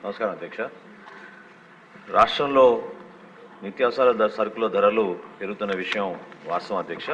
నమస్కారం అధ్యక్ష రాష్ట్రంలో నిత్యావసర ధర సరుకుల ధరలు పెరుగుతున్న విషయం వాస్తవం అధ్యక్ష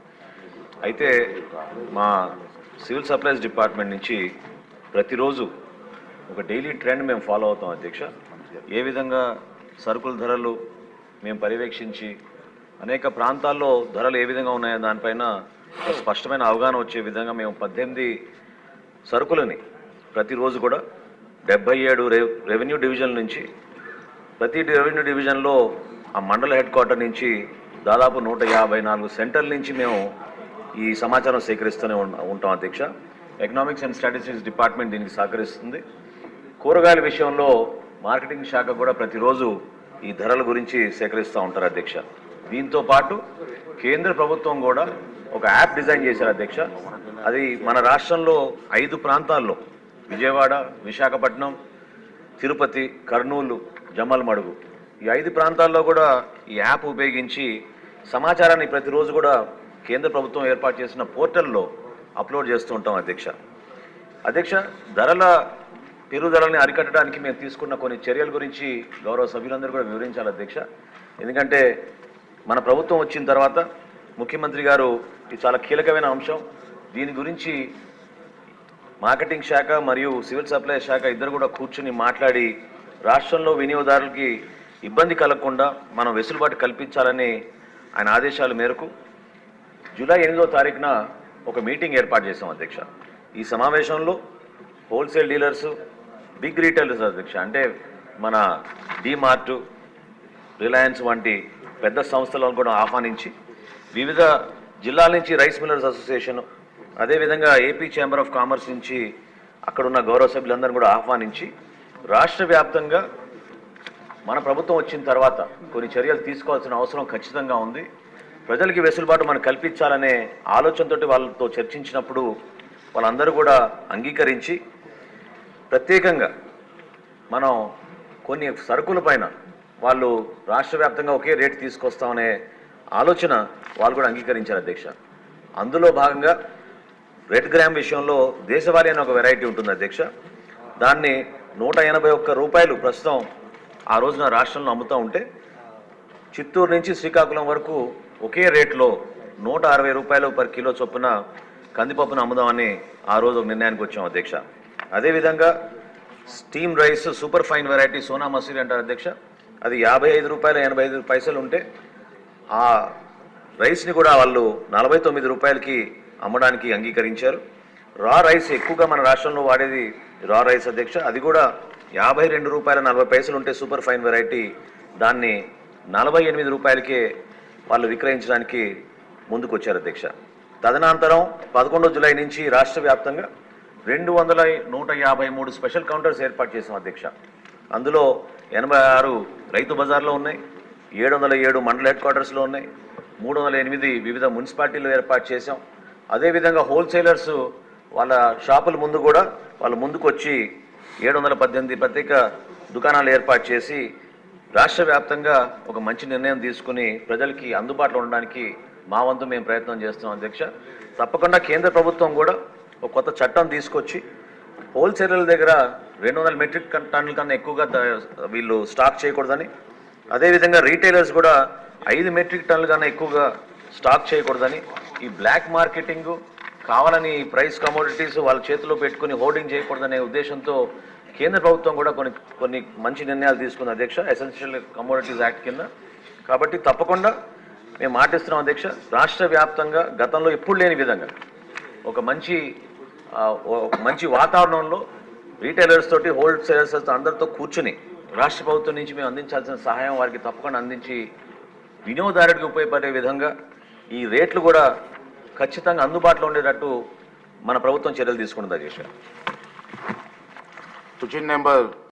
అయితే మా సివిల్ సప్లైస్ డిపార్ట్మెంట్ నుంచి ప్రతిరోజు ఒక డైలీ ట్రెండ్ మేము ఫాలో అవుతాం అధ్యక్ష ఏ విధంగా సరుకుల ధరలు మేము పర్యవేక్షించి అనేక ప్రాంతాల్లో ధరలు ఏ విధంగా ఉన్నాయో దానిపైన ఒక స్పష్టమైన అవగాహన వచ్చే విధంగా మేము పద్దెనిమిది సరుకులని ప్రతిరోజు కూడా డెబ్బై ఏడు రెవ్ రెవెన్యూ డివిజన్ నుంచి ప్రతి రెవెన్యూ డివిజన్లో ఆ మండల హెడ్ క్వార్టర్ నుంచి దాదాపు నూట యాభై నాలుగు సెంటర్ల నుంచి మేము ఈ సమాచారం సేకరిస్తూనే ఉం- ఉంటాం అధ్యక్ష ఎకనామిక్స్ అండ్ స్టాటిస్టిక్స్ డిపార్ట్మెంట్ దీనికి సహకరిస్తుంది కూరగాయల విషయంలో మార్కెటింగ్ శాఖ కూడా ప్రతిరోజు ఈ ధరల గురించి సేకరిస్తూ ఉంటారు అధ్యక్ష దీంతో పాటు కేంద్ర ప్రభుత్వం కూడా ఒక యాప్ డిజైన్ చేశారు అధ్యక్ష అది మన రాష్ట్రంలో ఐదు ప్రాంతాల్లో విజయవాడ విశాఖపట్నం తిరుపతి కర్నూలు జమ్మలమడుగు ఈ ఐదు ప్రాంతాల్లో కూడా ఈ యాప్ ఉపయోగించి సమాచారాన్ని ప్రతిరోజు కూడా కేంద్ర ప్రభుత్వం ఏర్పాటు చేసిన పోర్టల్లో అప్లోడ్ చేస్తూ ఉంటాం అధ్యక్ష అధ్యక్ష ధరల పెరుగుదలని అరికట్టడానికి మేము తీసుకున్న కొన్ని చర్యల గురించి గౌరవ సభ్యులందరూ కూడా వివరించాలి అధ్యక్ష ఎందుకంటే మన ప్రభుత్వం వచ్చిన తర్వాత ముఖ్యమంత్రి గారు ఇది చాలా కీలకమైన అంశం దీని గురించి మార్కెటింగ్ శాఖ మరియు సివిల్ సప్లై శాఖ ఇద్దరు కూడా కూర్చుని మాట్లాడి రాష్ట్రంలో వినియోగదారులకి ఇబ్బంది కలగకుండా మనం వెసులుబాటు కల్పించాలని ఆయన ఆదేశాల మేరకు జూలై ఎనిమిదో తారీఖున ఒక మీటింగ్ ఏర్పాటు చేశాం అధ్యక్ష ఈ సమావేశంలో హోల్సేల్ డీలర్స్ బిగ్ రీటైలర్స్ అధ్యక్ష అంటే మన డీమార్ట్ రిలయన్స్ వంటి పెద్ద సంస్థలను కూడా ఆహ్వానించి వివిధ జిల్లాల నుంచి రైస్ మిల్లర్స్ అసోసియేషన్ అదేవిధంగా ఏపీ ఛాంబర్ ఆఫ్ కామర్స్ నుంచి అక్కడున్న గౌరవ సభ్యులందరినీ కూడా ఆహ్వానించి రాష్ట్ర వ్యాప్తంగా మన ప్రభుత్వం వచ్చిన తర్వాత కొన్ని చర్యలు తీసుకోవాల్సిన అవసరం ఖచ్చితంగా ఉంది ప్రజలకి వెసులుబాటు మనం కల్పించాలనే ఆలోచనతోటి వాళ్ళతో చర్చించినప్పుడు వాళ్ళందరూ కూడా అంగీకరించి ప్రత్యేకంగా మనం కొన్ని సరుకుల పైన వాళ్ళు రాష్ట్ర వ్యాప్తంగా ఒకే రేటు తీసుకొస్తామనే ఆలోచన వాళ్ళు కూడా అంగీకరించారు అధ్యక్ష అందులో భాగంగా రెడ్ గ్రామ్ విషయంలో దేశవాళీ అనే ఒక వెరైటీ ఉంటుంది అధ్యక్ష దాన్ని నూట ఎనభై ఒక్క రూపాయలు ప్రస్తుతం ఆ రోజున రాష్ట్రంలో అమ్ముతూ ఉంటే చిత్తూరు నుంచి శ్రీకాకుళం వరకు ఒకే రేట్లో నూట అరవై రూపాయలు పర్ కిలో చొప్పున కందిపప్పును అమ్ముదామని ఆ రోజు ఒక నిర్ణయానికి వచ్చాం అధ్యక్ష అదేవిధంగా steam rice super fine variety Sona Masuri అంటారు అధ్యక్ష అది యాభై ఐదు రూపాయలు ఎనభై ఐదు పైసలు ఉంటే ఆ రైస్ని కూడా వాళ్ళు నలభై తొమ్మిది రూపాయలకి అమ్మడానికి అంగీకరించారు రా రైస్ ఎక్కువగా మన రాష్ట్రంలో వాడేది రా రైస్ అధ్యక్ష అది కూడా యాభై రెండు రూపాయల నలభై పైసలు ఉంటే సూపర్ ఫైన్ వెరైటీ దాన్ని నలభై ఎనిమిది రూపాయలకే వాళ్ళు విక్రయించడానికి ముందుకు వచ్చారు అధ్యక్ష తదనంతరం పదకొండో జూలై నుంచి రాష్ట్ర వ్యాప్తంగా రెండు వందల నూట యాభై మూడు స్పెషల్ కౌంటర్స్ ఏర్పాటు చేసాం అధ్యక్ష అందులో ఎనభై ఆరు రైతు బజార్లో ఉన్నాయి ఏడు వందల ఏడు మండల హెడ్ క్వార్టర్స్లో ఉన్నాయి మూడు వందల ఎనిమిది వివిధ మున్సిపాలిటీలు ఏర్పాటు చేశాం అదేవిధంగా హోల్సేలర్స్ వాళ్ళ షాపుల ముందు కూడా వాళ్ళ ముందుకు వచ్చి ఏడు వందల పద్దెనిమిది ప్రత్యేక దుకాణాలు ఏర్పాటు చేసి రాష్ట్ర వ్యాప్తంగా ఒక మంచి నిర్ణయం తీసుకుని ప్రజలకి అందుబాటులో ఉండడానికి మా వంతు మేము ప్రయత్నం చేస్తున్నాం అధ్యక్ష తప్పకుండా కేంద్ర ప్రభుత్వం కూడా ఒక కొత్త చట్టం తీసుకొచ్చి హోల్సేలర్ల దగ్గర రెండు వందల మెట్రిక్ టన్- టన్నుల కన్నా ఎక్కువగా ద- వీళ్ళు స్టాక్ చేయకూడదని అదేవిధంగా రీటైలర్స్ కూడా ఐదు మెట్రిక్ టన్నుల కన్నా ఎక్కువగా స్టాక్ చేయకూడదని ఈ బ్లాక్ మార్కెటింగ్ కావాలని ప్రైస్ కమోడిటీస్ వాళ్ళ చేతిలో పెట్టుకుని హోర్డింగ్ చేయకూడదనే ఉద్దేశంతో కేంద్ర ప్రభుత్వం కూడా కొన్ని కొన్ని మంచి నిర్ణయాలు తీసుకుంది అధ్యక్ష ఎసెన్షియల్ కమోడిటీస్ యాక్ట్ కింద కాబట్టి తప్పకుండా మేము మాటిస్తున్నాం అధ్యక్ష రాష్ట్ర వ్యాప్తంగా గతంలో ఎప్పుడు లేని విధంగా ఒక మంచి ఆ, ఒక మంచి వాతావరణంలో రీటైలర్స్ తోటి హోల్సేలర్స్ అందరితో కూర్చుని రాష్ట్ర ప్రభుత్వం నుంచి మేము అందించాల్సిన సహాయం వారికి తప్పకుండా అందించి వినియోగదారుడికి ఉపయోగపడే విధంగా ఈ రేట్లు కూడా ఖచ్చితంగా అందుబాటులో ఉండేటట్టు మన ప్రభుత్వం చర్యలు తీసుకుంటుంది అధ్యక్ష Question number